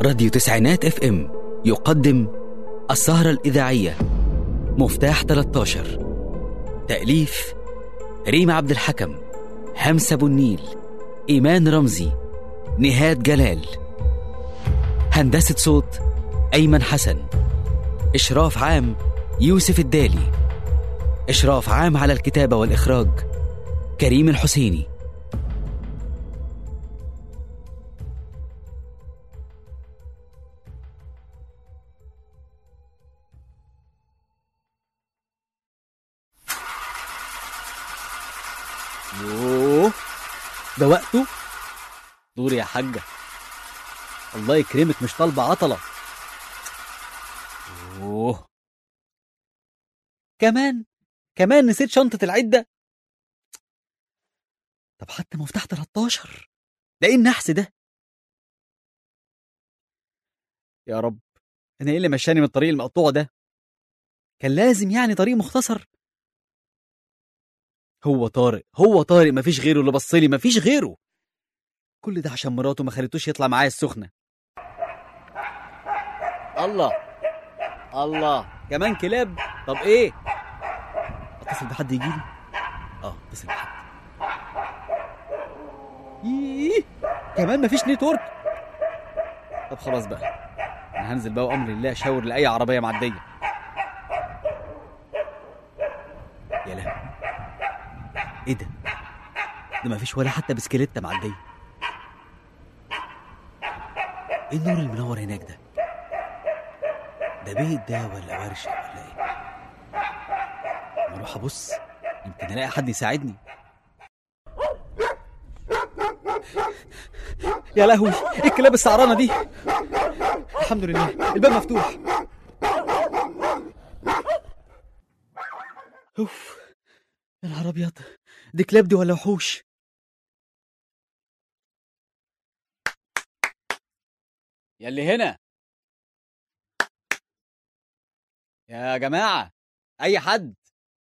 راديو تسعينات اف ام يقدم السهرة الإذاعية مفتاح 13 تأليف ريم عبد الحكم همسة أبو النيل إيمان رمزي نهاد جلال هندسة صوت أيمن حسن إشراف عام يوسف الدالي إشراف عام على الكتابة والإخراج كريم الحسيني يوه ده وقته دور يا حاجة الله يكرمك مش طالبة عطلة يوه كمان كمان نسيت شنطة العدة طب حتى مفتاح 13 ده ايه النحس ده يا رب انا ايه اللي مشاني من الطريق المقطوع ده كان لازم يعني طريق مختصر هو طارق هو طارق مفيش غيره اللي بصلي مفيش غيره كل ده عشان مراته ما خليتوش يطلع معايا السخنة الله الله كمان كلاب طب ايه اتصل بحد يجيلي اه اتصل بحد ييه كمان مفيش نتورك طب خلاص بقى انا هنزل بقى وامر الله اشاور لاي عربيه معديه يا لهوي ايه ده ده مفيش ولا حتى بسكليتة معديه ايه النور المنور هناك ده ده بيت ده ولا ورشه ولا ايه أما اروح ابص يمكن الاقي حد يساعدني يا لهوي ايه الكلاب السعرانه دي الحمد لله الباب مفتوح اوف يا نهار ابيض دي كلاب دي ولا وحوش يا اللي هنا يا جماعة أي حد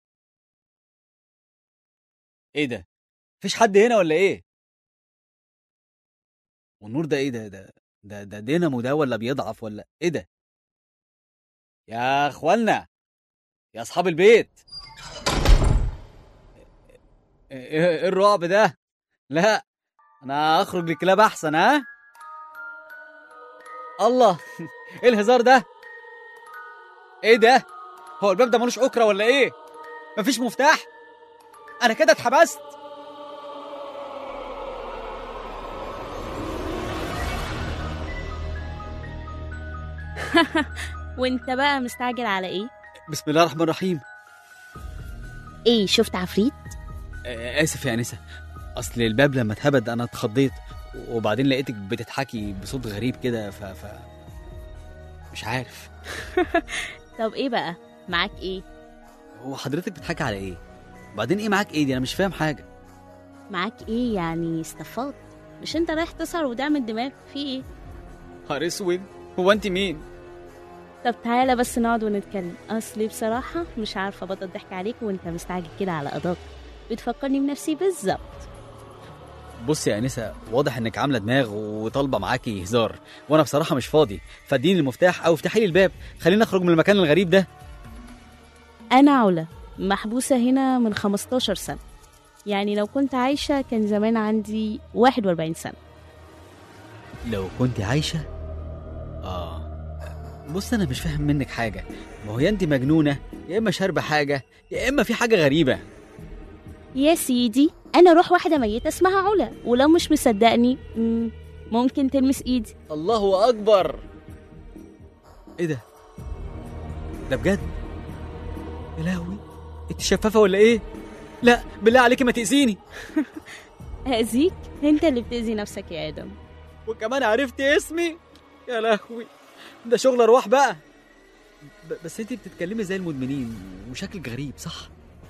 إيه ده؟ مفيش حد هنا ولا إيه؟ والنور ده إيه ده؟ ده ده ده دينامو ده ولا بيضعف ولا إيه ده؟ يا إخوانا يا أصحاب البيت إيه إيه الرعب ده؟ لا أنا أخرج للكلاب أحسن ها؟ الله إيه الهزار ده؟ ايه ده هو الباب ده ملوش اكره ولا ايه مفيش مفتاح انا كده اتحبست وانت بقى مستعجل على ايه؟ بسم الله الرحمن الرحيم ايه شفت عفريت؟ آه، اسف يا انسه اصل الباب لما اتهبد انا اتخضيت وبعدين لقيتك بتضحكي بصوت غريب كده ف... ف مش عارف طب ايه بقى؟ معاك ايه؟ هو حضرتك بتضحكي على ايه وبعدين ايه معاك ايه دي انا مش فاهم حاجه معاك ايه يعني استفاض مش انت رايح تسهر ودعم الدماغ في ايه؟ نهار اسود هو انت مين طب تعالى بس نقعد ونتكلم اصلي بصراحة مش عارفة ابطل ضحك عليك وانت مستعجل كده على قضاك بتفكرني بنفسي بالظبط بصي يا انسه واضح انك عامله دماغ وطالبه معاكي هزار وانا بصراحه مش فاضي فاديني المفتاح او افتحي لي الباب خلينا نخرج من المكان الغريب ده انا علا محبوسة هنا من 15 سنة يعني لو كنت عايشة كان زمان عندي 41 سنة لو كنت عايشه اه بص انا مش فاهم منك حاجه ما هو يا انت مجنونه يا اما شاربه حاجه يا اما في حاجه غريبه يا سيدي انا روح واحدة ميتة اسمها علا ولو مش مصدقني مم، ممكن تلمس ايدي الله اكبر ايه ده ده بجد يا لهوي انت شفافه ولا ايه لا بالله عليكي ما تاذيني أذيك انت اللي بتأذي نفسك يا آدم وكمان عرفت اسمي يا لهوي ده شغل ارواح بقى ب- بس انت بتتكلمي زي المدمنين وشكلك غريب صح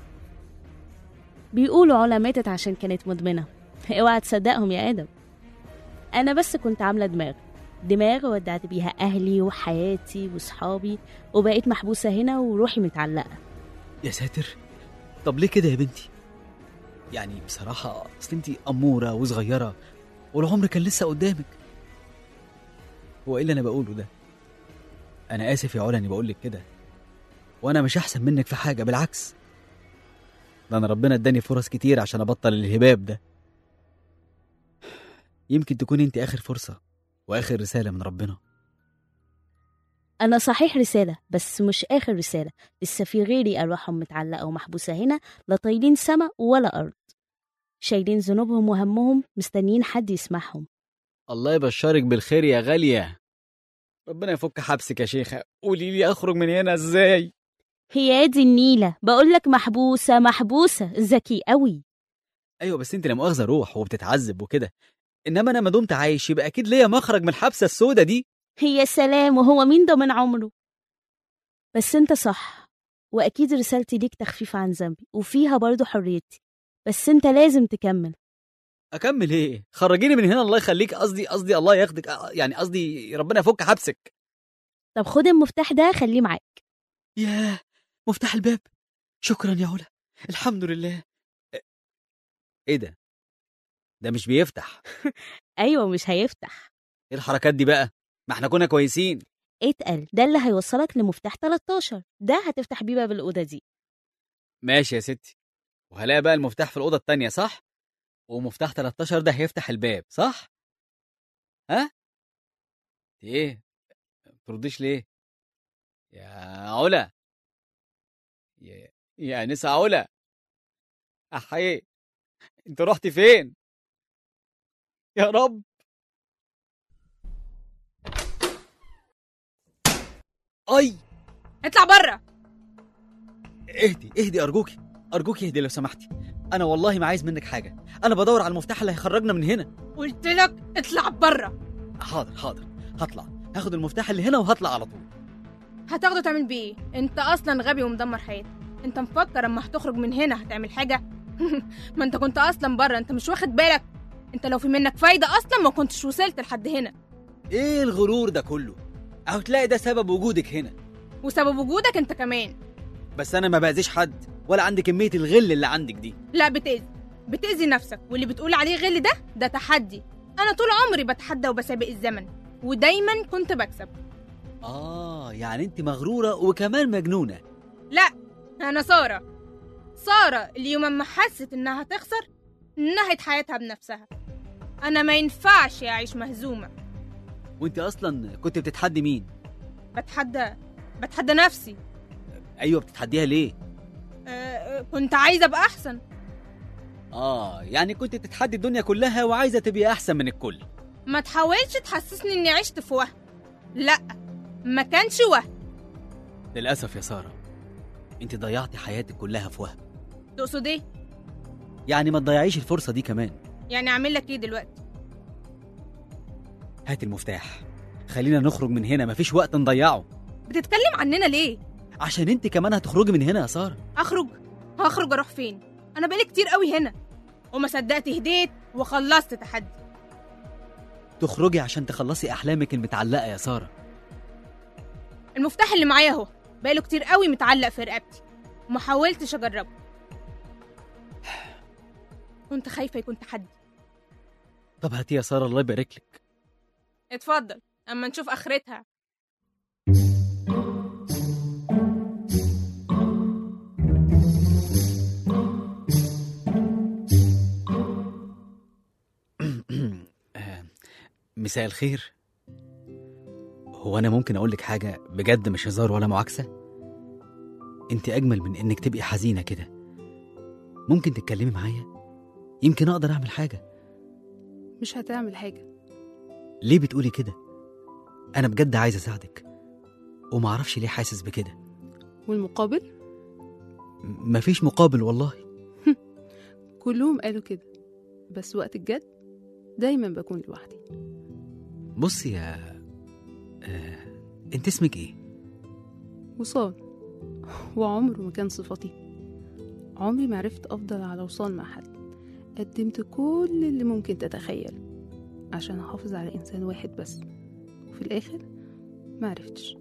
بيقولوا علا ماتت عشان كانت مدمنة اوعى تصدقهم يا آدم أنا بس كنت عاملة دماغ دماغ ودعت بيها أهلي وحياتي وصحابي وبقيت محبوسة هنا وروحي متعلقة يا ساتر طب ليه كده يا بنتي يعني بصراحة أصل أنت أمورة وصغيرة والعمر كان لسه قدامك هو ايه اللي انا بقوله ده انا اسف يا علا اني بقول لك كده وانا مش احسن منك في حاجه بالعكس ده انا ربنا اداني فرص كتير عشان ابطل الهباب ده يمكن تكون انت اخر فرصه واخر رساله من ربنا أنا صحيح رسالة بس مش آخر رسالة لسه في غيري أرواحهم متعلقة ومحبوسة هنا لا طايلين سما ولا أرض شايلين ذنوبهم وهمهم مستنيين حد يسمعهم الله يبشرك بالخير يا غاليه ربنا يفك حبسك يا شيخه قولي لي اخرج من هنا ازاي هي دي النيلة بقولك محبوسة محبوسة ذكي قوي ايوه بس انت لا مؤاخذه روح وبتتعذب وكده انما انا ما دمت عايش يبقى اكيد ليا مخرج من الحبسه السودة دي هي سلام وهو مين ضامن عمره بس انت صح واكيد رسالتي ليك تخفيف عن ذنبي وفيها برضو حريتي بس انت لازم تكمل اكمل ايه خرجيني من هنا الله يخليك قصدي قصدي الله ياخدك آه، يعني قصدي ربنا يفك حبسك طب خد المفتاح ده خليه معاك ياه مفتاح الباب شكرا يا علا الحمد لله ايه ده ده مش بيفتح ايوه مش هيفتح ايه الحركات دي بقى ما احنا كنا كويسين اتقل ده اللي هيوصلك لمفتاح 13 ده هتفتح بيه باب الاوضه دي ماشي يا ستي وهلاقي بقى المفتاح في الأوضة التانية صح؟ ومفتاح 13 ده هيفتح الباب صح؟ ها؟ دي ايه؟ ترديش ليه؟ يا علا يا يا نسا علا أحيي انت رحت فين؟ يا رب اي اطلع بره اهدي اهدي ارجوكي ارجوكي اهدي لو سمحتي انا والله ما عايز منك حاجه انا بدور على المفتاح اللي هيخرجنا من هنا قلت لك اطلع بره حاضر حاضر هطلع هاخد المفتاح اللي هنا وهطلع على طول هتاخده تعمل بيه ايه انت اصلا غبي ومدمر حياتك انت مفكر اما هتخرج من هنا هتعمل حاجه ما انت كنت اصلا بره انت مش واخد بالك انت لو في منك فايده اصلا ما كنتش وصلت لحد هنا ايه الغرور ده كله اهو تلاقي ده سبب وجودك هنا وسبب وجودك انت كمان بس انا ما باذيش حد ولا عندي كميه الغل اللي عندك دي لا بتأذي بتأذي نفسك واللي بتقول عليه غل ده ده تحدي انا طول عمري بتحدى وبسابق الزمن ودايما كنت بكسب اه يعني انت مغروره وكمان مجنونه لا انا ساره ساره اللي يوم ما حست انها تخسر نهت حياتها بنفسها انا ما ينفعش اعيش مهزومه وانت اصلا كنت بتتحدي مين بتحدى بتحدى نفسي ايوه بتتحديها ليه أه أه، كنت عايزه ابقى احسن اه يعني كنت بتتحدي الدنيا كلها وعايزه تبقي احسن من الكل ما تحاولش تحسسني اني عشت في وهم لا ما كانش وهم للاسف يا ساره انت ضيعتي حياتك كلها في وهم تقصد ايه يعني ما تضيعيش الفرصه دي كمان يعني اعمل لك ايه دلوقتي هات المفتاح خلينا نخرج من هنا مفيش وقت نضيعه بتتكلم عننا ليه عشان انت كمان هتخرجي من هنا يا ساره اخرج هخرج اروح فين انا بقالي كتير قوي هنا وما صدقت هديت وخلصت تحدي تخرجي عشان تخلصي احلامك المتعلقه يا ساره المفتاح اللي معايا اهو بقاله كتير قوي متعلق في رقبتي وما حاولتش اجربه كنت خايفه يكون تحدي طب هاتي يا ساره الله يبارك لك اتفضل اما نشوف اخرتها آه، مساء الخير هو انا ممكن اقول لك حاجه بجد مش هزار ولا معاكسه انت اجمل من انك تبقي حزينه كده ممكن تتكلمي معايا يمكن اقدر اعمل حاجه مش هتعمل حاجة ليه بتقولي كده انا بجد عايز اساعدك ومعرفش ليه حاسس بكده والمقابل م- مفيش مقابل والله كلهم قالوا كده بس وقت الجد دايما بكون لوحدي بصي يا آه، انت اسمك ايه وصال وعمره ما كان صفتي عمري ما عرفت أفضل على وصال مع حد قدمت كل اللي ممكن تتخيل عشان أحافظ على إنسان واحد بس وفي الآخر ما عرفتش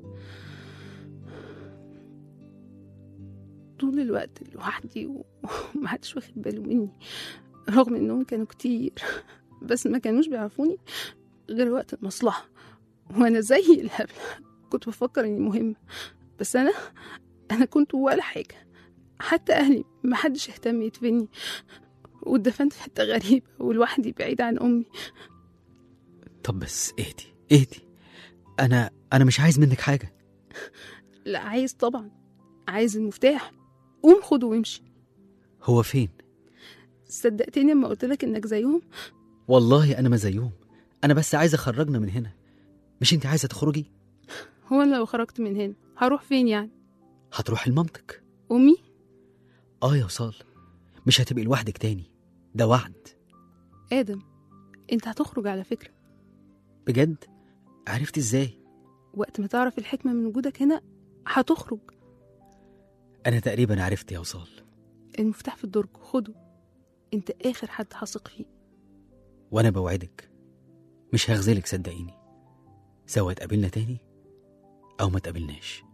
طول الوقت لوحدي ومحدش واخد باله مني رغم انهم كانوا كتير بس ما كانوش بيعرفوني غير وقت المصلحة وانا زي الهبل كنت بفكر اني مهمة بس انا انا كنت ولا حاجة حتى اهلي محدش اهتم يدفني واتدفنت في حتة غريبة ولوحدي بعيد عن امي طب بس اهدي اهدي انا انا مش عايز منك حاجه لا عايز طبعا عايز المفتاح قوم خده وامشي هو فين صدقتني لما قلت لك انك زيهم والله انا ما زيهم انا بس عايز اخرجنا من هنا مش انت عايزه تخرجي هو انا لو خرجت من هنا هروح فين يعني هتروحي لمامتك امي اه يا وصال مش هتبقي لوحدك تاني ده وعد ادم انت هتخرج على فكرة بجد عرفت ازاي وقت ما تعرف الحكمة من وجودك هنا هتخرج انا تقريبا عرفت يا وصال المفتاح في الدرج خده انت اخر حد هثق فيه وانا بوعدك مش هخذلك صدقيني سواء اتقابلنا تاني او ما اتقابلناش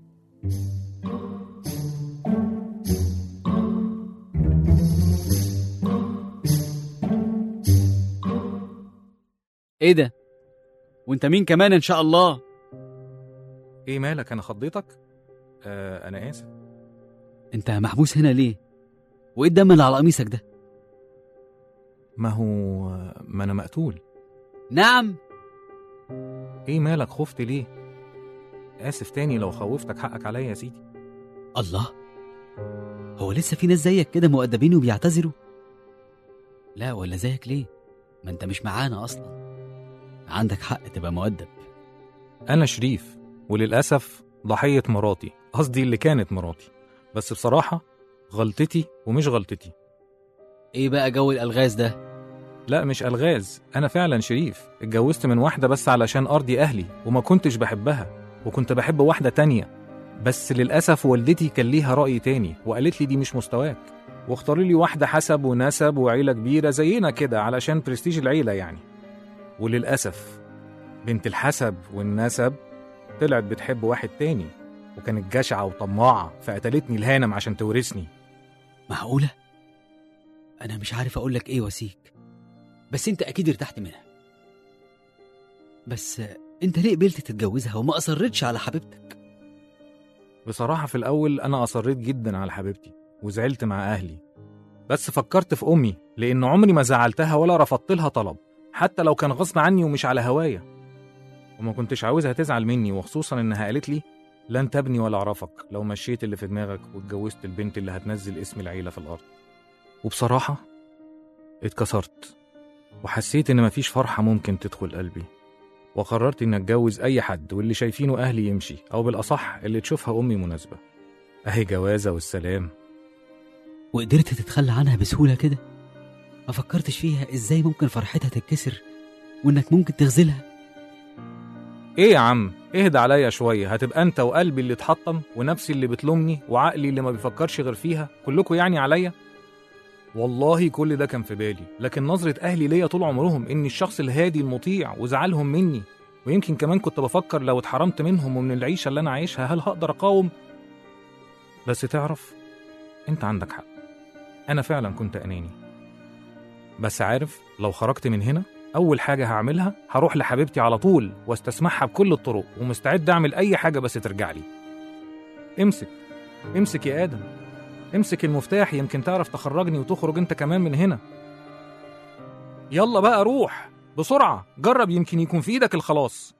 ايه ده وانت مين كمان ان شاء الله ايه مالك انا خضيتك آه انا اسف انت محبوس هنا ليه وايه الدم اللي على قميصك ده ما هو ما انا مقتول نعم ايه مالك خفت ليه اسف تاني لو خوفتك حقك عليا يا سيدي الله هو لسه في ناس زيك كده مؤدبين وبيعتذروا لا ولا زيك ليه ما انت مش معانا اصلا عندك حق تبقى مؤدب انا شريف وللاسف ضحيه مراتي قصدي اللي كانت مراتي بس بصراحه غلطتي ومش غلطتي ايه بقى جو الالغاز ده لا مش الغاز انا فعلا شريف اتجوزت من واحده بس علشان ارضي اهلي وما كنتش بحبها وكنت بحب واحده تانية بس للاسف والدتي كان ليها راي تاني وقالت لي دي مش مستواك واختاروا لي واحده حسب ونسب وعيله كبيره زينا كده علشان برستيج العيله يعني وللاسف بنت الحسب والنسب طلعت بتحب واحد تاني وكانت جشعه وطماعه فقتلتني الهانم عشان تورثني معقولة؟ أنا مش عارف أقول لك إيه وسيك بس أنت أكيد ارتحت منها بس أنت ليه قبلت تتجوزها وما أصرتش على حبيبتك؟ بصراحة في الأول أنا أصريت جدا على حبيبتي وزعلت مع أهلي بس فكرت في أمي لأن عمري ما زعلتها ولا رفضت لها طلب حتى لو كان غصب عني ومش على هوايا وما كنتش عاوزها تزعل مني وخصوصا إنها قالت لي لن تبني ولا أعرفك لو مشيت اللي في دماغك واتجوزت البنت اللي هتنزل اسم العيلة في الأرض وبصراحة اتكسرت وحسيت إن مفيش فرحة ممكن تدخل قلبي وقررت إني أتجوز أي حد واللي شايفينه أهلي يمشي أو بالأصح اللي تشوفها أمي مناسبة أهي جوازة والسلام وقدرت تتخلى عنها بسهولة كده؟ ما فكرتش فيها إزاي ممكن فرحتها تتكسر وإنك ممكن تخذلها؟ إيه يا عم اهدى عليا شوية هتبقى أنت وقلبي اللي اتحطم ونفسي اللي بتلومني وعقلي اللي ما بيفكرش غير فيها كلكوا يعني عليا والله كل ده كان في بالي لكن نظرة أهلي ليا طول عمرهم إني الشخص الهادي المطيع وزعلهم مني ويمكن كمان كنت بفكر لو اتحرمت منهم ومن العيشة اللي أنا عايشها هل هقدر أقاوم بس تعرف أنت عندك حق أنا فعلا كنت أناني بس عارف لو خرجت من هنا أول حاجة هعملها هروح لحبيبتي على طول واستسمحها بكل الطرق ومستعد أعمل أي حاجة بس ترجع لي امسك امسك يا آدم امسك المفتاح يمكن تعرف تخرجني وتخرج انت كمان من هنا يلا بقى روح بسرعة جرب يمكن يكون في ايدك الخلاص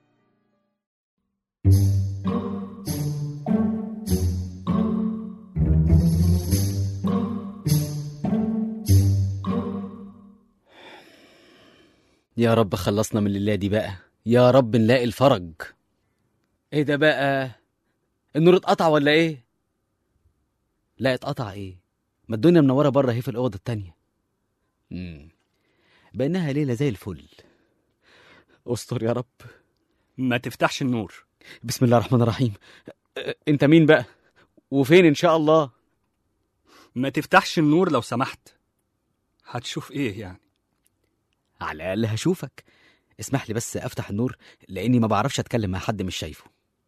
يا رب خلصنا من الليلة دي بقى يا رب نلاقي الفرج ايه ده بقى النور اتقطع ولا ايه لا اتقطع ايه ما الدنيا منورة بره اهي في الأوضة التانية مم. بأنها ليلة زي الفل استر يا رب ما تفتحش النور بسم الله الرحمن الرحيم اه، انت مين بقى وفين ان شاء الله ما تفتحش النور لو سمحت هتشوف ايه يعني على الأقل هشوفك اسمح لي بس أفتح النور لأني ما بعرفش أتكلم مع حد مش شايفه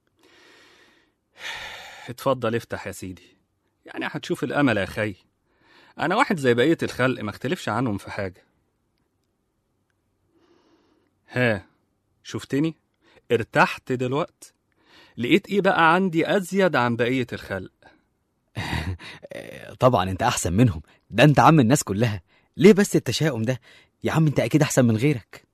اتفضل افتح يا سيدي يعني هتشوف الامل يا خي انا واحد زي بقيه الخلق ما اختلفش عنهم في حاجه ها شفتني ارتحت دلوقت لقيت ايه بقى عندي ازيد عن بقيه الخلق آه، طبعا انت احسن منهم ده انت عم الناس كلها ليه بس التشاؤم ده يا عم انت اكيد احسن من غيرك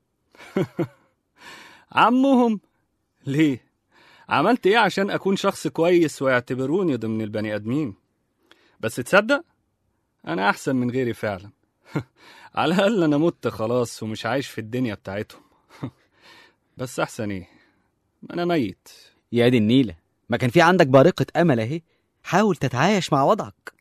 عمهم ليه عملت ايه عشان اكون شخص كويس ويعتبروني ضمن البني ادمين بس تصدق انا احسن من غيري فعلا على الاقل انا مت خلاص ومش عايش في الدنيا بتاعتهم بس احسن ايه ما انا ميت يا دي النيله ما كان في عندك بارقه امل اهي حاول تتعايش مع وضعك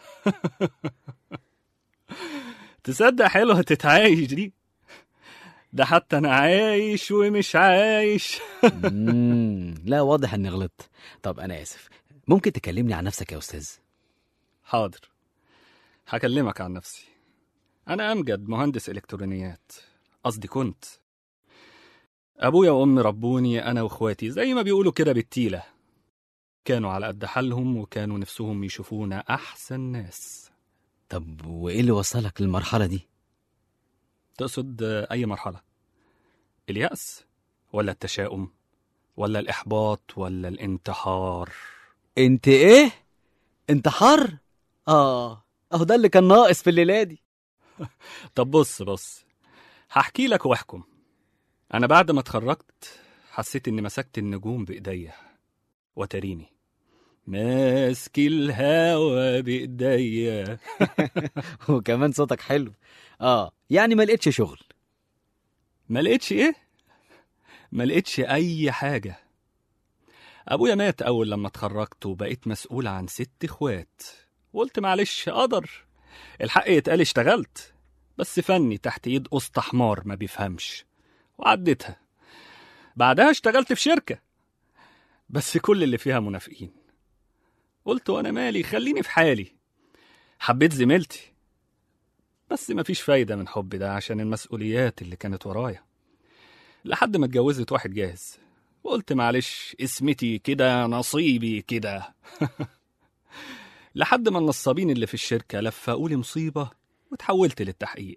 تصدق حلوة تتعايش دي ده حتى انا عايش ومش عايش مم، لا واضح اني غلطت طب انا اسف ممكن تكلمني عن نفسك يا استاذ حاضر هكلمك عن نفسي أنا أمجد مهندس إلكترونيات قصدي كنت أبويا وأمي ربوني أنا وإخواتي زي ما بيقولوا كده بالتيلة كانوا على قد حالهم وكانوا نفسهم يشوفونا أحسن ناس طب وايه اللي وصلك للمرحله دي تقصد أي مرحلة اليأس ولا التشاؤم ولا الإحباط ولا الانتحار انت ايه انتحار اه اهو ده اللي كان ناقص في الليله دي طب بص بص هحكي لك واحكم انا بعد ما اتخرجت حسيت اني مسكت النجوم بايديا وتريني ماسك الهوا بايديا وكمان صوتك حلو اه يعني ما لقيتش شغل ما لقيتش ايه ما لقيتش اي حاجه ابويا مات اول لما اتخرجت وبقيت مسؤول عن ست اخوات قلت معلش قدر الحق يتقال اشتغلت بس فني تحت ايد قسط حمار ما بيفهمش وعديتها بعدها اشتغلت في شركه بس كل اللي فيها منافقين قلت وانا مالي خليني في حالي حبيت زميلتي بس مفيش فايدة من حبي ده عشان المسؤوليات اللي كانت ورايا لحد ما اتجوزت واحد جاهز وقلت معلش اسمتي كده نصيبي كده لحد ما النصابين اللي في الشركة لفقولي مصيبة وتحولت للتحقيق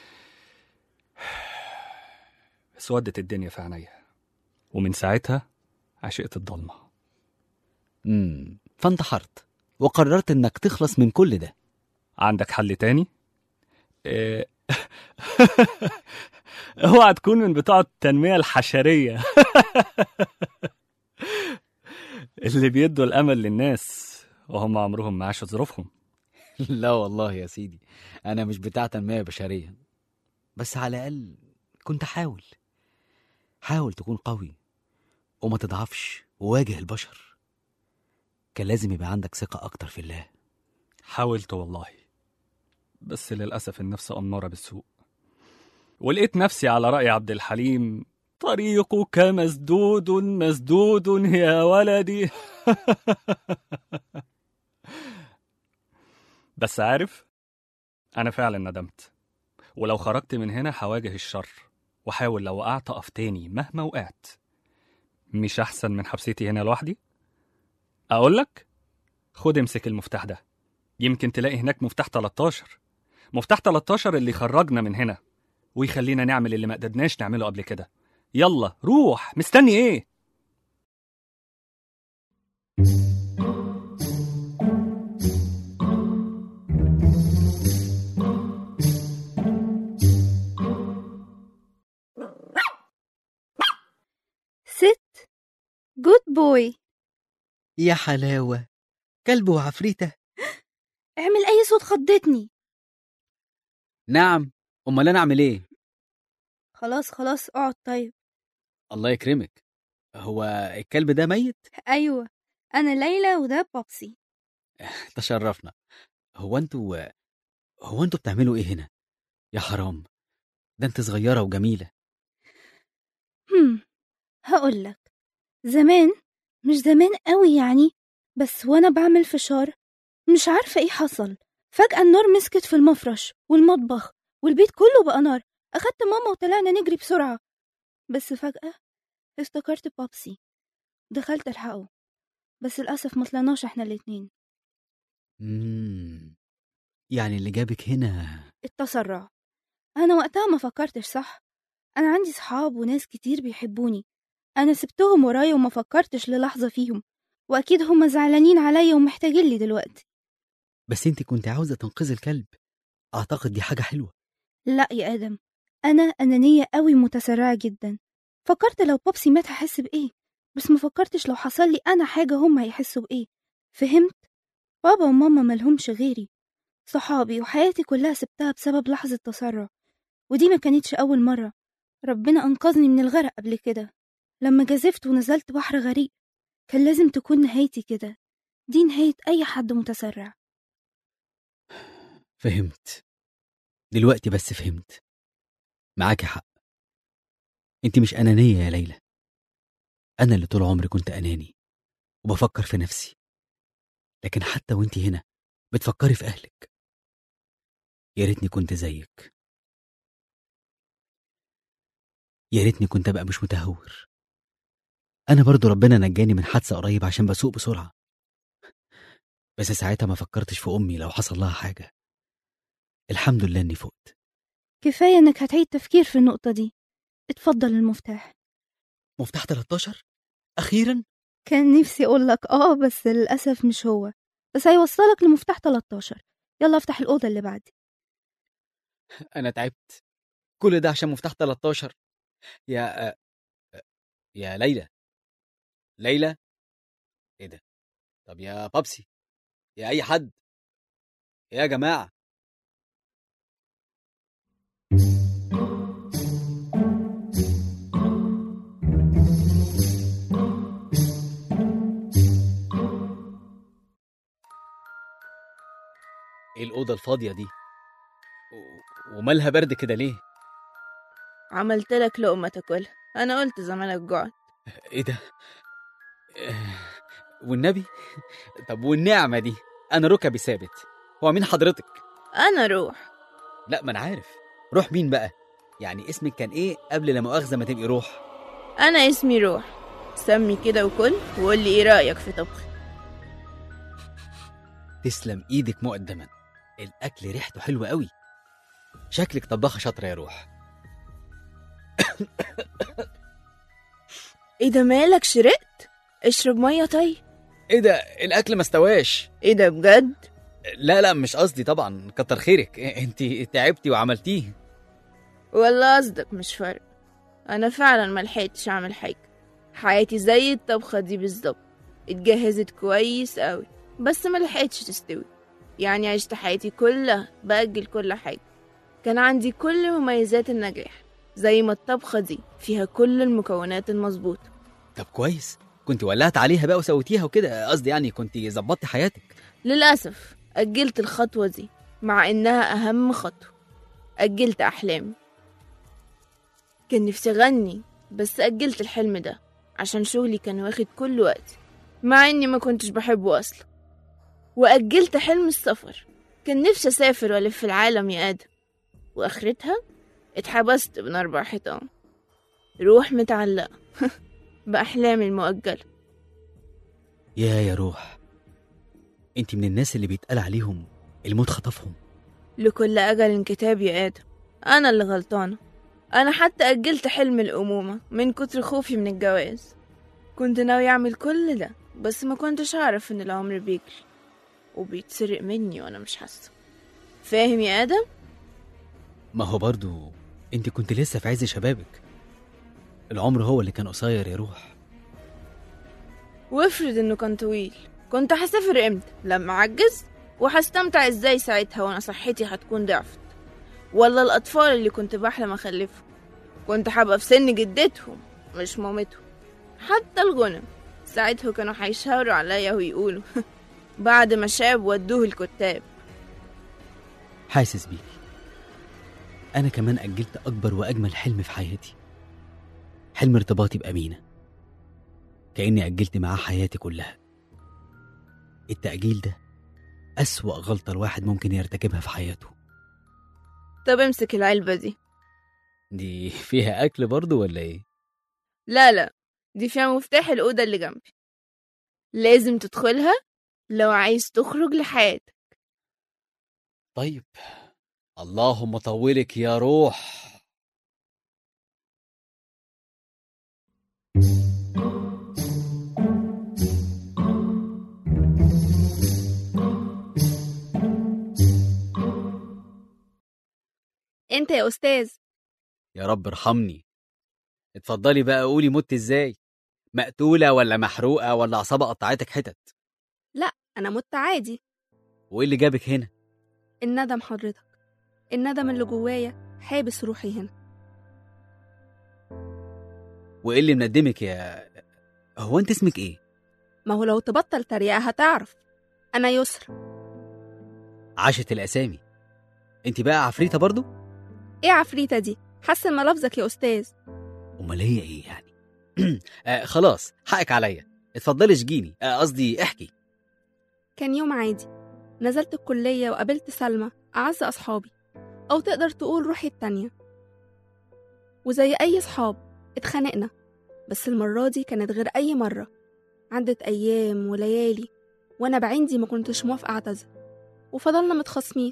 اسودت الدنيا في عينيا ومن ساعتها عشقت الضلمة امم فانتحرت وقررت انك تخلص من كل ده عندك حل تاني؟ إيه، اوعى تكون من بتوع التنمية الحشرية اللي بيدوا الأمل للناس وهم عمرهم ما عاشوا ظروفهم لا والله يا سيدي انا مش بتاع تنميه بشريه بس على الاقل كنت حاول حاول تكون قوي وما تضعفش وواجه البشر كان لازم يبقى عندك ثقه اكتر في الله حاولت والله بس للأسف النفس أمارة بالسوء ولقيت نفسي على رأي عبد الحليم طريقك مسدود مسدود يا ولدي بس عارف أنا فعلا ندمت ولو خرجت من هنا هواجه الشر وحاول لو وقعت أقف تاني مهما وقعت مش أحسن من حبستي هنا لوحدي؟ أقول لك خد امسك المفتاح ده يمكن تلاقي هناك مفتاح 13 مفتاح 13 اللي يخرجنا من هنا ويخلينا نعمل اللي ما قدرناش نعمله قبل كده يلا روح مستني ايه ست جود بوي يا حلاوه كلب وعفريته اعمل اي صوت خضتني نعم امال انا اعمل ايه خلاص خلاص اقعد طيب الله يكرمك هو الكلب ده ميت ايوه انا ليلى وده بابسي تشرفنا هو انتوا هو انتوا بتعملوا ايه هنا يا حرام ده انت صغيره وجميله هم هقول لك زمان مش زمان قوي يعني بس وانا بعمل فشار مش عارفه ايه حصل فجاه النار مسكت في المفرش والمطبخ والبيت كله بقى نار اخدت ماما وطلعنا نجري بسرعه بس فجاه افتكرت بابسي دخلت الحقه بس للاسف ما طلعناش احنا الاتنين مم. يعني اللي جابك هنا التسرع أنا وقتها ما فكرتش صح أنا عندي صحاب وناس كتير بيحبوني أنا سبتهم ورايا وما فكرتش للحظة فيهم وأكيد هما زعلانين عليا ومحتاجين لي دلوقتي بس انت كنت عاوزة تنقذي الكلب اعتقد دي حاجة حلوة لا يا آدم أنا أنانية قوي متسرعة جدا فكرت لو بابسي مات هحس بإيه بس ما فكرتش لو حصل لي أنا حاجة هما هيحسوا بإيه فهمت؟ بابا وماما ملهمش غيري صحابي وحياتي كلها سبتها بسبب لحظة تسرع ودي ما كانتش أول مرة ربنا أنقذني من الغرق قبل كده لما جازفت ونزلت بحر غريق كان لازم تكون نهايتي كده دي نهاية أي حد متسرع فهمت دلوقتي بس فهمت معاكي حق انت مش انانيه يا ليلى انا اللي طول عمري كنت اناني وبفكر في نفسي لكن حتى وانت هنا بتفكري في اهلك يا ريتني كنت زيك يا ريتني كنت ابقى مش متهور انا برضو ربنا نجاني من حادثه قريب عشان بسوق بسرعه بس ساعتها ما فكرتش في امي لو حصل لها حاجه الحمد لله اني فقت كفاية إنك هتعيد تفكير في النقطة دي اتفضل المفتاح مفتاح 13 اخيرا كان نفسي أقول لك آه بس للأسف مش هو بس هيوصلك لمفتاح 13 يلا افتح الأوضة اللي بعدي انا تعبت كل ده عشان مفتاح 13 يا يا ليلى ليلى ايه ده طب يا بابسي يا اي حد يا جماعه ايه الاوضه الفاضيه دي و- ومالها برد كده ليه عملت لك لقمة تاكلها أنا قلت زمانك جوعت ايه ده آه، والنبي طب والنعمه دي انا ركبي ثابت هو مين حضرتك أنا روح لا ما انا عارف روح مين بقى يعني اسمك كان ايه قبل لا مؤاخذه ما تبقي روح أنا اسمي روح سمي كده وكل وقول لي إيه رأيك في طبخي تسلم ايدك مقدما الاكل ريحته حلوه قوي شكلك طباخه شاطره يا روح إيه ده مالك شرقت؟ اشرب مية طيب ايه ده الاكل ما استواش إيه ده بجد؟ لا لا مش قصدي طبعا كتر خيرك انت تعبتي وعملتيه ولا قصدك مش فارق أنا فعلا ملحقتش أعمل حاجة حياتي زي الطبخة دي بالظبط اتجهزت كويس قوي بس ملحقتش تستوي يعني عشت حياتي كلها بأجل كل حاجة كان عندي كل مميزات النجاح زي ما الطبخة دي فيها كل المكونات المظبوطة طب كويس كنت ولعت عليها بقى وسويتيها وكده قصدي يعني كنت ظبطتي حياتك للأسف أجلت الخطوة دي مع إنها أهم خطوة أجلت أحلامي كان نفسي أغني بس أجلت الحلم ده عشان شغلي كان واخد كل وقتي مع إني ما كنتش بحبه أصلا وأجلت حلم السفر كان نفسي أسافر وألف العالم يا آدم وآخرتها اتحبست بين أربع حيطان روح متعلقة بأحلامي المؤجلة يا يا روح انت من الناس اللي بيتقال عليهم الموت خطفهم لكل أجل كتاب يا آدم أنا اللي غلطانة أنا حتى أجلت حلم الأمومة من كتر خوفي من الجواز كنت ناوي أعمل كل ده بس ما كنتش أعرف إن العمر بيجري وبيتسرق مني وأنا مش حاسة فاهم يا آدم؟ ما هو برضو انت كنت لسه في عز شبابك العمر هو اللي كان قصير يا روح وافرض إنه كان طويل كنت هسافر إمتى؟ لما أعجز؟ وهستمتع إزاي ساعتها وأنا صحتي هتكون ضعفت ولا الأطفال اللي كنت بحلم أخلفهم كنت هبقى في سن جدتهم مش مامتهم حتى الغنم ساعتها كانوا هيشاوروا عليا ويقولوا بعد ما شاب ودوه الكتاب حاسس بيكي انا كمان اجلت اكبر واجمل حلم في حياتي حلم ارتباطي بامينه كاني اجلت معاه حياتي كلها التاجيل ده اسوا غلطه الواحد ممكن يرتكبها في حياته طب امسك العلبة دي دي فيها اكل برضو ولا ايه لا لا دي فيها مفتاح الأوضة اللي جنبي لازم تدخلها لو عايز تخرج لحياتك طيب اللهم طولك يا روح انت يا استاذ يا رب ارحمني اتفضلي بقى قولي مت ازاي مقتولة ولا محروقة ولا عصابة قطعتك حتت انا مت عادي وايه اللي جابك هنا الندم حضرتك الندم اللي جوايا حابس روحي هنا وايه اللي مندمك يا هو انت اسمك ايه ما هو لو تبطل تريقة هتعرف انا يسرا عاشت الاسامي انت بقى عفريتة برضو ايه عفريتة دي حسن ملفظك يا استاذ امال هي ايه يعني آه خلاص حقك عليا اتفضلي اشجيني آه، قصدي احكي كان يوم عادي نزلت الكلية وقابلت سلمى أعز أصحابي أو تقدر تقول روحي التانية وزي أي صحاب اتخانقنا بس المرة دي كانت غير أي مرة عدت أيام وليالي وأنا بعندي ما كنتش موافقة أعتذر وفضلنا متخاصمين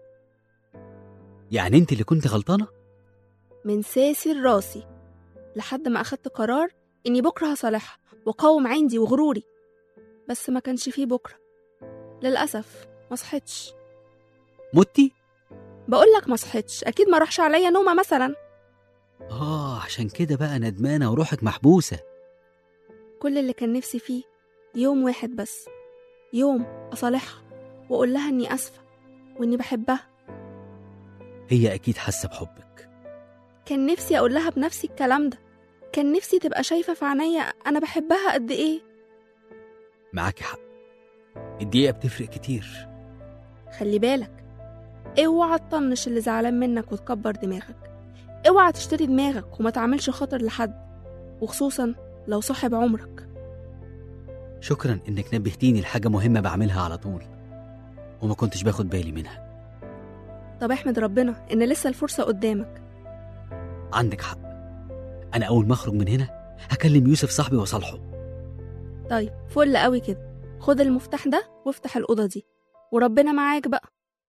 يعني انت اللي كنت غلطانة من ساسي لراسي لحد ما أخدت قرار إني بكرة هصالحها وأقاوم عندي وغروري بس ما كانش فيه بكرة للأسف ما صحتش متي بقول لك ما صحتش اكيد ما راحش عليا نومه مثلا اه عشان كده بقى ندمانة وروحك محبوسة كل اللي كان نفسي فيه يوم واحد بس يوم اصالحها واقول لها اني اسفه واني بحبها هي اكيد حاسة بحبك كان نفسي اقول لها بنفسي الكلام ده كان نفسي تبقى شايفه في عينيا انا بحبها قد ايه معاكي حق الدقيقة بتفرق كتير خلي بالك اوعى تطنش اللي زعلان منك وتكبر دماغك اوعى تشتري دماغك وما تعملش خاطر لحد وخصوصا لو صاحب عمرك شكرا انك نبهتيني لحاجة مهمة بعملها على طول وما كنتش باخد بالي منها طب احمد ربنا ان لسه الفرصه قدامك عندك حق انا اول ما اخرج من هنا هكلم يوسف صاحبي واصالحه طيب فل قوي كده خد المفتاح ده وافتح الأوضة دي وربنا معاك بقى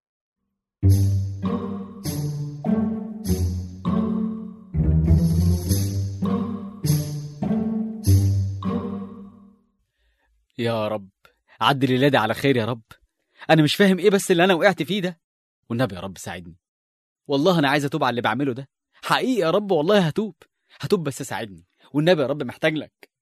يا رب عدي الليلة دي على خير يا رب انا مش فاهم ايه بس اللي انا وقعت فيه ده والنبي يا رب ساعدني والله انا عايز اتوب على اللي بعمله ده حقيقي يا رب والله هتوب هتوب بس ساعدني والنبي يا رب محتاج لك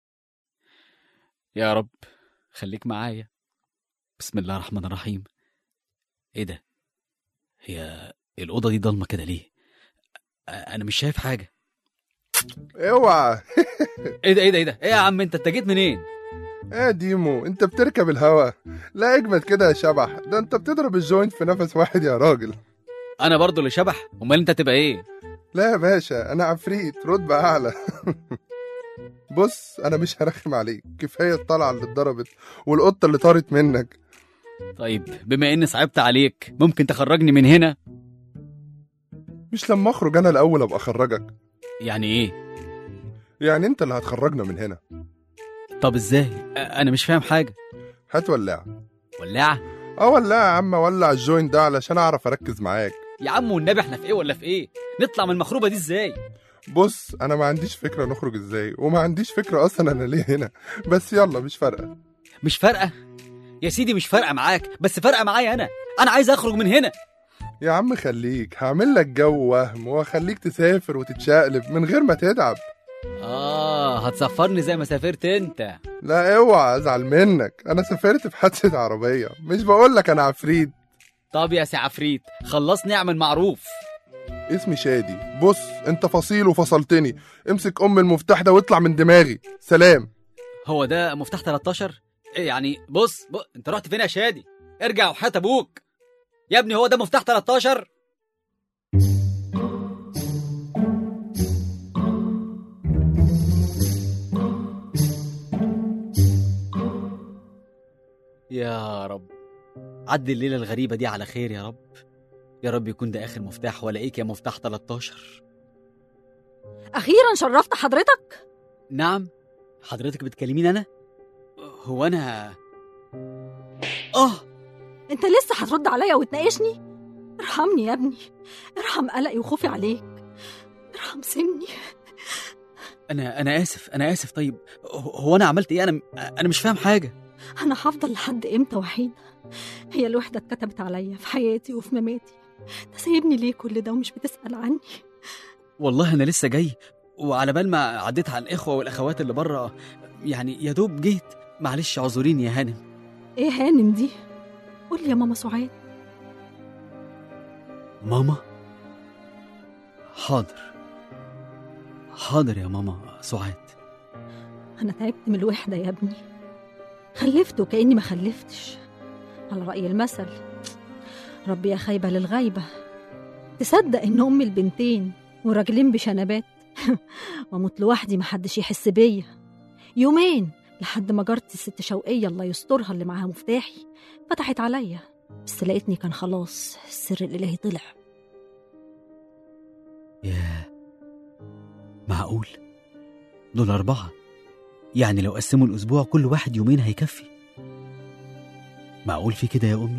يا رب خليك معايا بسم الله الرحمن الرحيم ايه ده هي الأوضة دي ضلمة كده ليه أ- أنا مش شايف حاجة اوعى إيه ده إيه ده إيه ده إيه يا عم أنت أنت جيت منين يا ديمو انت بتركب الهوا لا اجمد كده يا شبح ده انت بتضرب الجوينت في نفس واحد يا راجل أنا برضو اللي شبح أمال أنت تبقى إيه لا يا باشا انا عفريت رتبة اعلى بص انا مش هرخم عليك كفايه الطلعه اللي اتضربت والقطه اللي طارت منك طيب بما إني صعبت عليك ممكن تخرجني من هنا مش لما اخرج انا الاول ابقى اخرجك يعني إيه يعني انت اللي هتخرجنا من هنا طب إزاي أ- أنا مش فاهم حاجة هات ولاعه ولاعة اه ولاعه يا عم ولع الجوينت ده علشان اعرف اركز معاك يا عم والنبي إحنا في إيه ولا في إيه نطلع من المخروبة دي إزاي بص انا ما عنديش فكره نخرج ازاي وما عنديش فكره اصلا انا ليه هنا بس يلا مش فارقه مش فارقة يا سيدي مش فارقة معاك بس فارقة معايا أنا أنا عايز أخرج من هنا يا عم خليك هعمل لك جو وهم واخليك تسافر وتتشقلب من غير ما تتعب آه هتسفرني زي ما سافرت أنت لا اوعى ازعل منك انا سافرت في حادثه عربيه مش بقول لك انا عفريت طب يا سي عفريت خلصني اعمل معروف اسمي شادي بص انت فصيل وفصلتني امسك ام المفتاح ده واطلع من دماغي سلام هو ده مفتاح 13 إيه يعني بص, بص انت رحت فين يا شادي ارجع وحياة ابوك يا ابني هو ده مفتاح 13 يا رب عدي الليلة الغريبة دي على خير يا رب يا رب يكون ده آخر مفتاح ولاقيك يا مفتاح 13 أخيرا شرفت حضرتك نعم حضرتك بتكلمين أنا؟ هو أنا آه أنت لسه هترد عليا وتناقشني ارحمني يا ابني ارحم قلقي وخوفي عليك ارحم سني أنا أنا آسف أنا آسف طيب هو هو أنا عملت إيه أنا أنا مش فاهم حاجة أنا هفضل لحد إمتى وحيدة هي الوحدة اتكتبت عليا في حياتي وفي مماتي انت سايبني ليه كل ده ومش بتسأل عني والله انا لسه جاي وعلى بال ما عديت على الاخوه والاخوات اللي بره يعني يا دوب جيت معلش اعذريني يا هانم ايه هانم دي قول لي يا ماما سعاد ماما حاضر حاضر يا ماما سعاد انا تعبت من الوحدة يا ابني خلفت وكأني ما خلفتش على رأي المثل ربي يا خايبة للغايبة تصدق إن أمي البنتين وراجلين بشنبات وأموت لوحدي محدش يحس بيا يومين لحد ما جارتي الست شوقية الله يسترها اللي معاها مفتاحي فتحت عليا بس لقيتني كان خلاص السر الإلهي طلع ياه معقول دول أربعة يعني لو قسموا الأسبوع كل واحد يومين هيكفي معقول في كده يا أمي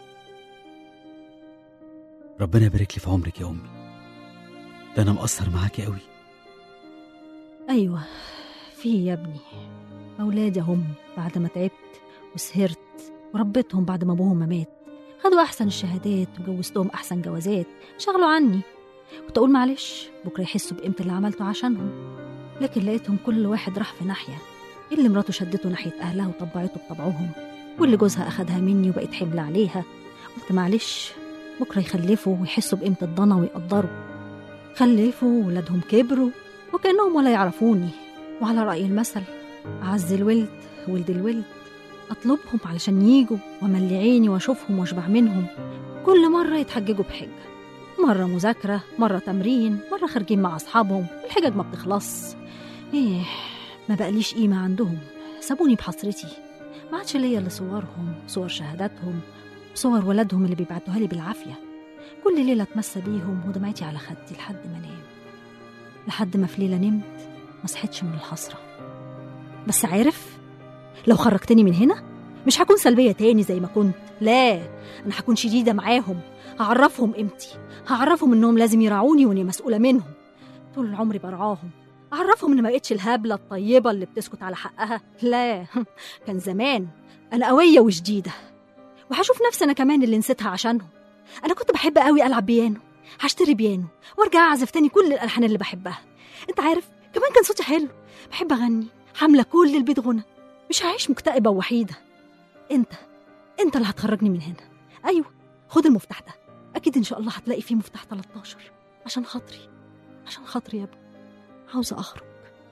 ربنا يبارك لي في عمرك يا أمي ده أنا مقصر معاكي قوي أيوة في يا ابني أولادي هم بعد ما تعبت وسهرت وربيتهم بعد ما أبوهم ما مات خدوا أحسن الشهادات وجوزتهم أحسن جوازات شغلوا عني كنت أقول معلش بكرة يحسوا بقيمة اللي عملته عشانهم لكن لقيتهم كل واحد راح في ناحية اللي مراته شدته ناحية أهلها وطبعته بطبعهم واللي جوزها أخدها مني وبقيت حمل عليها قلت معلش بكرة يخلفوا ويحسوا بقيمة الضنا ويقدروا خلفوا ولادهم كبروا وكأنهم ولا يعرفوني وعلى رأي المثل أعز الولد ولد الولد أطلبهم علشان ييجوا وأملي عيني وأشوفهم وأشبع منهم كل مرة يتحججوا بحجة مرة مذاكرة مرة تمرين مرة خارجين مع أصحابهم الحجج ما بتخلص إيه ما بقليش قيمة عندهم سابوني بحسرتي ما عادش ليا إلا صورهم صور شهاداتهم صور ولادهم اللي بيبعتوها لي بالعافية كل ليلة اتمسى بيهم ودمعتي على خدي لحد ما انام لحد ما في ليلة نمت ما صحيتش من الحسرة بس عارف لو خرجتني من هنا مش هكون سلبية تاني زي ما كنت لا أنا هكون شديدة معاهم هعرفهم قيمتي هعرفهم إنهم لازم يراعوني وإني مسؤولة منهم طول عمري برعاهم أعرفهم إن ما بقتش الهبلة الطيبة اللي بتسكت على حقها لا كان زمان أنا قوية وشديدة وهشوف نفسي أنا كمان اللي نسيتها عشانهم أنا كنت بحب قوي ألعب بيانو هشتري بيانو وارجع أعزف تاني كل الألحان اللي بحبها أنت عارف كمان كان صوتي حلو بحب أغني حاملة كل البيت غنى مش هعيش مكتئبة ووحيدة أنت أنت اللي هتخرجني من هنا أيوه خد المفتاح ده أكيد إن شاء الله هتلاقي فيه مفتاح 13 عشان خاطري عشان خاطري يا ابني عاوزة أخرج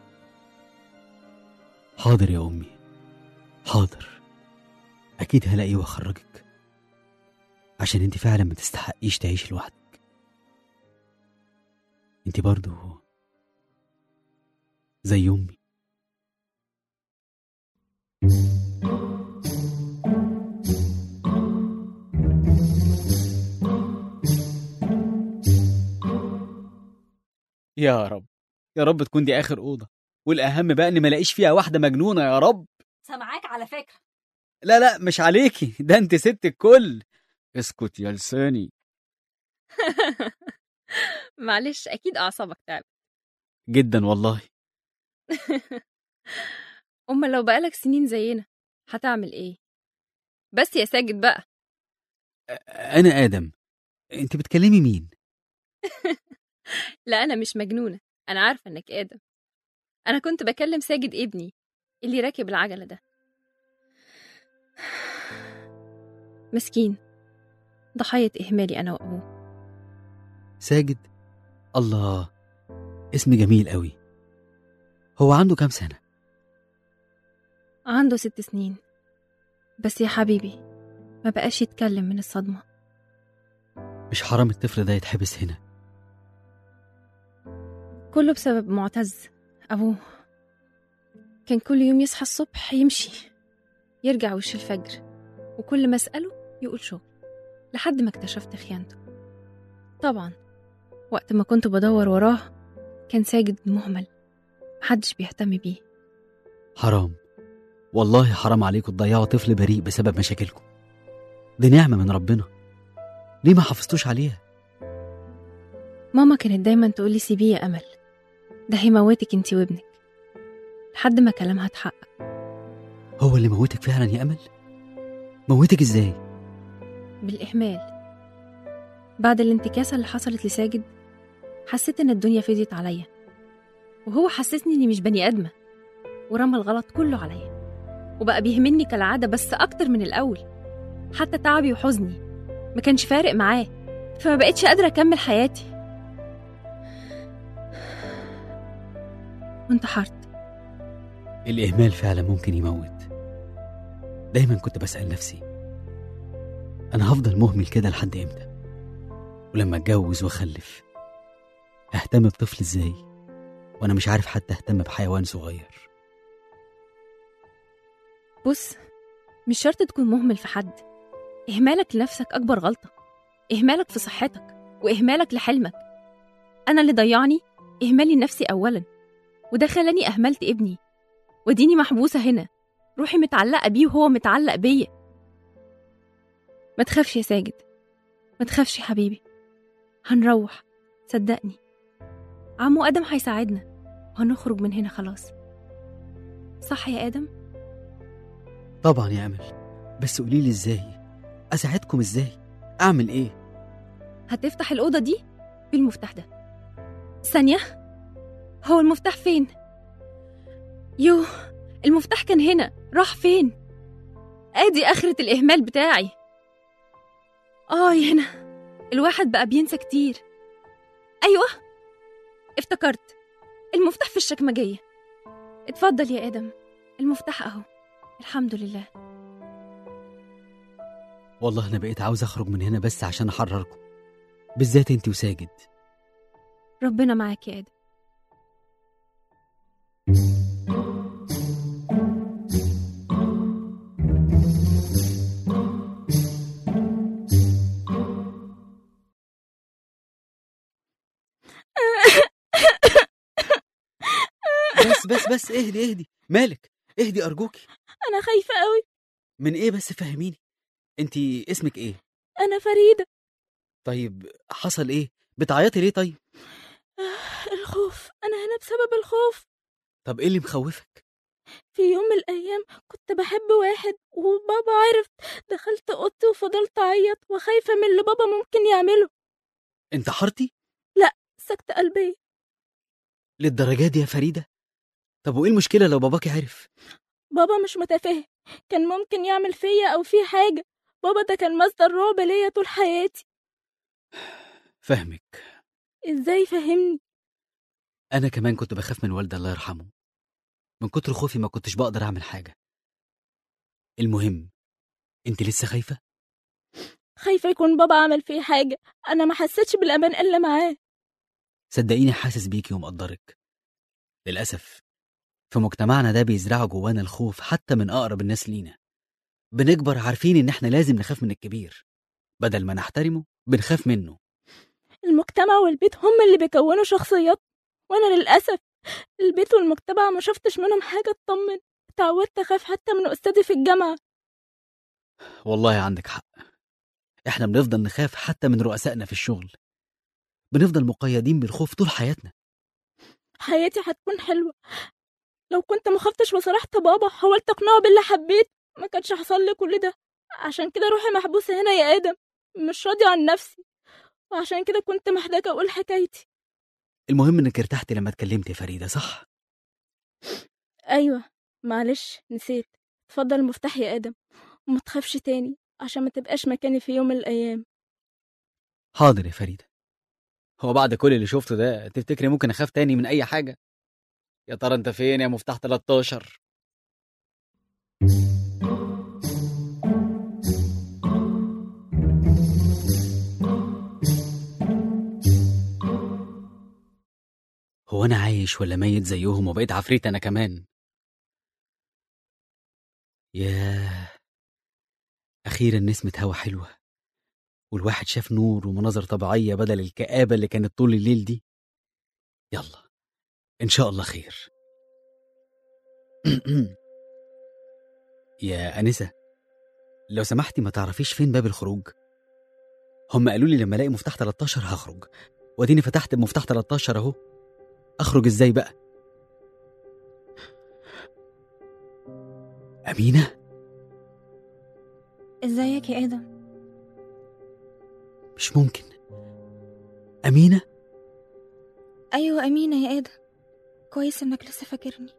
حاضر يا أمي حاضر أكيد هلاقي وأخرجك عشان أنت فعلا ما تستحقيش تعيشي لوحدك أنت برضو زي أمي يا رب يا رب تكون دي آخر أوضة والأهم بقى إني ما الاقيش فيها واحدة مجنونة يا رب سامعاك على فكرة لا لا مش عليكي ده انت ست الكل اسكت يا لساني معلش أكيد أعصابك تعب جدا والله أما لو بقالك سنين زينا هتعمل إيه؟ بس يا ساجد بقى انا ادم انت بتكلمي مين لا أنا مش مجنونة أنا عارفة إنك آدم أنا كنت بكلم ساجد ابني اللي راكب العجلة ده مسكين ضحية إهمالي أنا وأبوه ساجد الله اسم جميل قوي هو عنده كام سنة عنده ست سنين بس يا حبيبي ما بقاش يتكلم من الصدمة مش حرام الطفل ده يتحبس هنا كله بسبب معتز أبوه كان كل يوم يصحى الصبح يمشي يرجع وش الفجر وكل ما أسأله يقول شغل لحد ما اكتشفت خيانته طبعا وقت ما كنت بدور وراه كان ساجد مهمل محدش بيهتم بيه حرام والله حرام عليكم تضيعوا طفل بريء بسبب مشاكلكم دي نعمة من ربنا ليه ما حافظتوش عليها ماما كانت دايما تقولي سيبيه يا أمل ده هيموتك انتي وابنك لحد ما كلامها اتحقق هو اللي موتك فعلا يا أمل موتك ازاي بالإهمال بعد الانتكاسة اللي حصلت لساجد حسيت إن الدنيا فضيت عليا وهو حسسني إني مش بني آدمة ورمى الغلط كله عليا وبقى بيهمني كالعادة بس أكتر من الأول حتى تعبي وحزني ما كانش فارق معاه فما بقتش قادرة أكمل حياتي وانتحرت الإهمال فعلا ممكن يموت دايما كنت بسأل نفسي أنا هفضل مهمل كده لحد إمتى ولما أتجوز وأخلف أهتم بطفل إزاي وأنا مش عارف حتى أهتم بحيوان صغير بص مش شرط تكون مهمل في حد إهمالك لنفسك أكبر غلطة إهمالك في صحتك وإهمالك لحلمك أنا اللي ضيعني إهمالي لنفسي أولا وده خلاني أهملت ابني وديني محبوسة هنا روحي متعلقة بيه وهو متعلق بيا ما تخافش يا ساجد ما تخافش يا حبيبي هنروح صدقني عمو آدم هيساعدنا وهنخرج من هنا خلاص صح يا آدم؟ طبعا يا أمل بس قوليلي إزاي أساعدكم إزاي أعمل إيه هتفتح الأوضة دي بالمفتاح ده ثانية هو المفتاح فين؟ يوه المفتاح كان هنا راح فين؟ ادي آخرة الإهمال بتاعي آه هنا الواحد بقى بينسى كتير أيوة افتكرت المفتاح في الشكمجية اتفضل يا آدم المفتاح أهو الحمد لله والله أنا بقيت عاوز أخرج من هنا بس عشان أحرركم بالذات أنت وساجد ربنا معاك يا آدم بس بس بس اهدي اهدي مالك اهدي أرجوكي أنا خايفة قوي من إيه بس فهميني أنت اسمك إيه أنا فريدة طيب حصل إيه بتعيطي ليه طيب آه، الخوف أنا هنا بسبب الخوف طب إيه اللي مخوفك في يوم من الأيام كنت بحب واحد وبابا عرف دخلت أوضتي وفضلت أعيط وخايفة من اللي بابا ممكن يعمله انتحرتي سكتة قلبية للدرجة دي يا فريدة طب وإيه المشكلة لو باباكي عرف بابا مش متفاهم كان ممكن يعمل فيا أو في حاجة بابا ده كان مصدر رعب ليا طول حياتي فاهمك إزاي فهمني أنا كمان كنت بخاف من والدي الله يرحمه من كتر خوفي ما كنتش بقدر أعمل حاجة المهم أنت لسه خايفة؟ خايفة يكون بابا عمل فيه حاجة أنا ما حسيتش بالأمان إلا معاه صدقيني حاسس بيكي ومقدرك للأسف في مجتمعنا ده بيزرعوا جوانا الخوف حتى من أقرب الناس لينا بنكبر عارفين إن إحنا لازم نخاف من الكبير بدل ما نحترمه بنخاف منه المجتمع والبيت هم اللي بيكونوا شخصيات وأنا للأسف البيت والمجتمع ما شفتش منهم حاجة تطمن اتعودت أخاف حتى من أستاذي في الجامعة والله عندك حق إحنا بنفضل نخاف حتى من رؤسائنا في الشغل بنفضل مقيدين بالخوف طول حياتنا حياتي هتكون حلوة لو كنت مخفتش وصرحت بابا حاولت أقنعه باللي حبيت ما كانش حصل لي كل ده عشان كده روحي محبوسة هنا يا آدم مش راضية عن نفسي وعشان كده كنت محتاجة أقول حكايتي المهم إنك ارتحتي لما اتكلمت يا فريدة صح؟ أيوة معلش نسيت اتفضل المفتاح يا آدم وما تخافش تاني عشان ما تبقاش مكاني في يوم من الأيام حاضر يا فريدة هو بعد كل اللي شفته ده تفتكري ممكن أخاف تاني من أي حاجة؟ يا ترى أنت فين يا مفتاح 13 هو أنا عايش ولا ميت زيهم وبقيت عفريت أنا كمان؟ ياه أخيرا نسمة هوا حلوة والواحد شاف نور ومناظر طبيعية بدل الكآبة اللي كانت طول الليل دي يلا إن شاء الله خير يا أنسة لو سمحتي ما تعرفيش فين باب الخروج هم قالوا لي لما الاقي مفتاح 13 هخرج واديني فتحت بمفتاح 13 اهو اخرج ازاي بقى امينه ازيك يا ادم مش ممكن أمينة أيوة أمينة يا آدم كويس إنك لسه فاكرني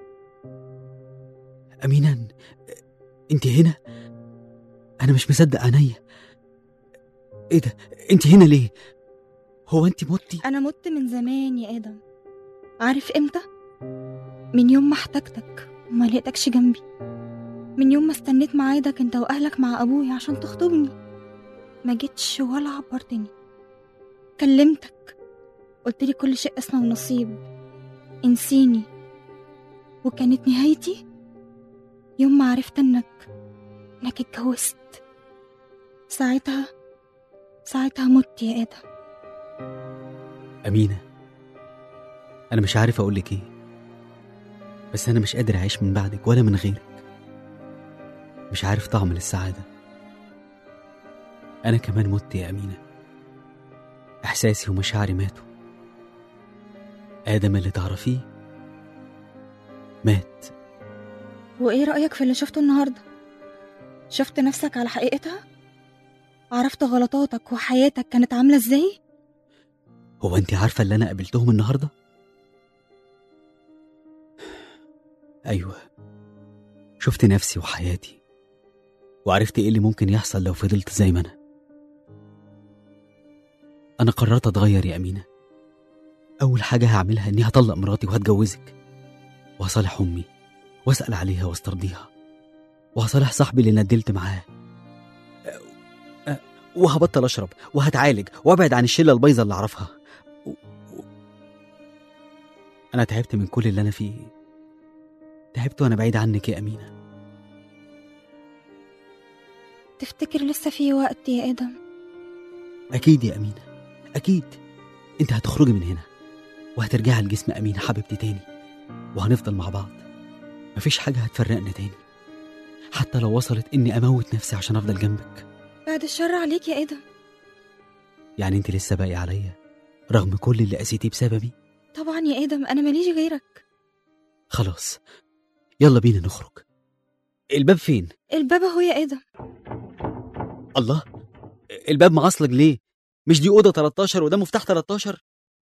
أمينة أنت هنا أنا مش مصدق عينيا إيه ده أنت هنا ليه هو أنت متي أنا مت من زمان يا آدم عارف إمتى؟ من يوم ما احتجتك وما لقيتكش جنبي من يوم ما استنيت ميعادك انت وأهلك مع أبويا عشان تخطبني ما جيتش ولا عبرتني كلمتك قلتلي كل شيء اسمه ونصيب انسيني وكانت نهايتي يوم ما عرفت انك انك اتجوزت ساعتها ساعتها مت يا آدم أمينة أنا مش عارف أقول لك إيه بس أنا مش قادر أعيش من بعدك ولا من غيرك مش عارف طعم للسعادة أنا كمان مت يا أمينة إحساسي ومشاعري ماتوا آدم اللي تعرفيه مات وإيه رأيك في اللي شفته النهاردة؟ شفت نفسك على حقيقتها؟ عرفت غلطاتك وحياتك كانت عاملة ازاي؟ هو أنت عارفة اللي أنا قابلتهم النهاردة؟ أيوة شفت نفسي وحياتي وعرفت إيه اللي ممكن يحصل لو فضلت زي ما أنا أنا قررت أتغير يا أمينة أول حاجة هعملها إني هطلق مراتي وهتجوزك وهصالح أمي وأسأل عليها واسترضيها وهصالح صاحبي اللي ندلت معاه أ- أ- وهبطل أشرب وهتعالج وأبعد عن الشلة البايظة اللي أعرفها و- و- أنا تعبت من كل اللي أنا فيه تعبت وأنا بعيد عنك يا أمينة تفتكر لسه في وقت يا آدم؟ أكيد يا أمينة أكيد أنت هتخرجي من هنا وهترجعي لجسم أمينة حبيبتي تاني وهنفضل مع بعض مفيش حاجة هتفرقنا تاني حتى لو وصلت إني أموت نفسي عشان أفضل جنبك بعد الشر عليك يا آدم يعني أنت لسه باقي عليا رغم كل اللي قسيتيه بسببي طبعا يا آدم أنا ماليش غيرك خلاص يلا بينا نخرج الباب فين؟ الباب اهو يا آدم الله الباب معصلج ليه؟ مش دي أوضة 13 وده مفتاح 13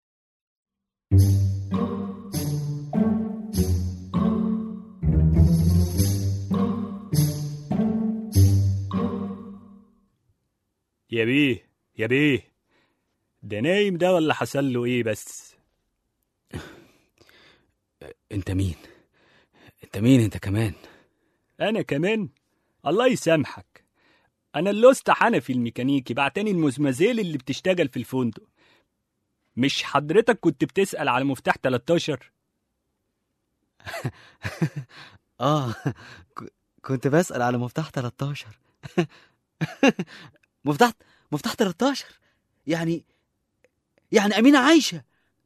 يا بيه يا بيه ده نايم ده ولا حصل له ايه بس أنت مين؟ أنت مين أنت كمان؟ انا كمان الله يسامحك انا اللوست حنفي الميكانيكي بعتني المزمزيل اللي بتشتغل في الفندق مش حضرتك كنت بتسأل على مفتاح 13 آه ك- كنت بسأل على مفتاح 13 مفتاح مفتاح 13 يعني يعني أمينة عايشة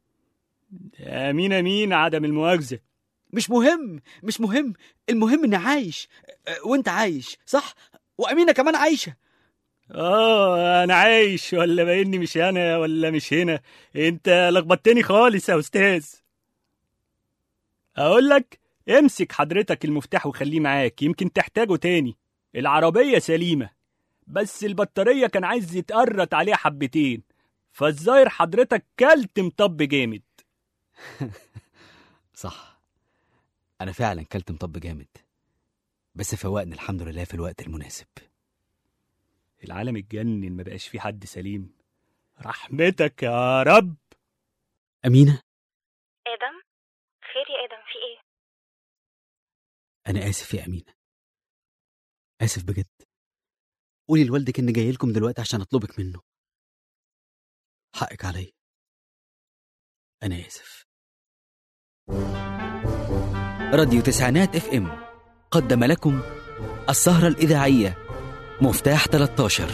امين مين عدم المؤاخذة مش مهم مش مهم المهم إني عايش أه، وأنت عايش صح وأمينة كمان عايشة اه انا عايش ولا بايني مش انا ولا مش هنا انت لخبطتني خالص يا استاذ اقول لك امسك حضرتك المفتاح وخليه معاك يمكن تحتاجه تاني العربية سليمة بس البطارية كان عايز يتقرط عليها حبتين فالظاهر حضرتك كلت مطب جامد صح أنا فعلا كلت مطب جامد بس فوقني الحمد لله في الوقت المناسب العالم اتجنن ما بقاش فيه حد سليم رحمتك يا رب أمينة آدم خير يا آدم في إيه؟ أنا آسف يا أمينة آسف بجد قولي لوالدك إني جاي لكم دلوقتي عشان أطلبك منه حقك عليا أنا آسف راديو تسعينات اف ام قدم لكم السهرة الإذاعية مفتاح 13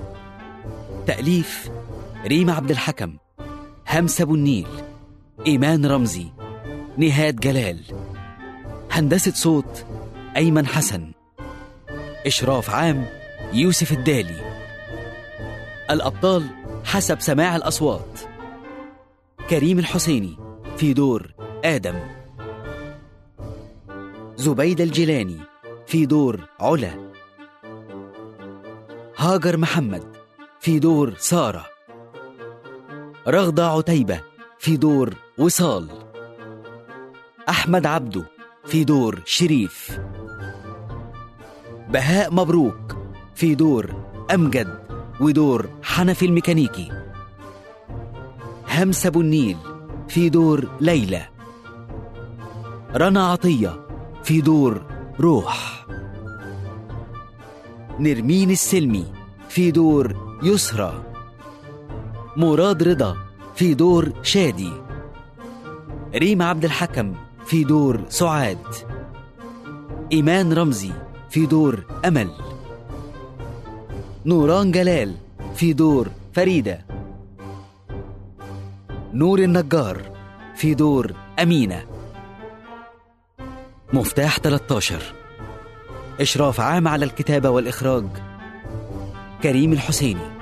تأليف ريما عبد الحكم همسة أبو النيل إيمان رمزي نهاد جلال هندسة صوت أيمن حسن إشراف عام يوسف الدالي الأبطال حسب سماع الأصوات كريم الحسيني في دور آدم زبيدة الجيلاني في دور علا هاجر محمد في دور سارة رغدة عتيبة في دور وصال أحمد عبده في دور شريف بهاء مبروك في دور أمجد ودور حنفي الميكانيكي همسة أبو النيل في دور ليلى رنا عطية في دور روح نرمين السلمي في دور يسرى مراد رضا في دور شادي ريم عبد الحكم في دور سعاد إيمان رمزي في دور أمل نوران جلال في دور فريدة نور النجار في دور أمينة مفتاح 13 إشراف عام على الكتابة والإخراج كريم الحسيني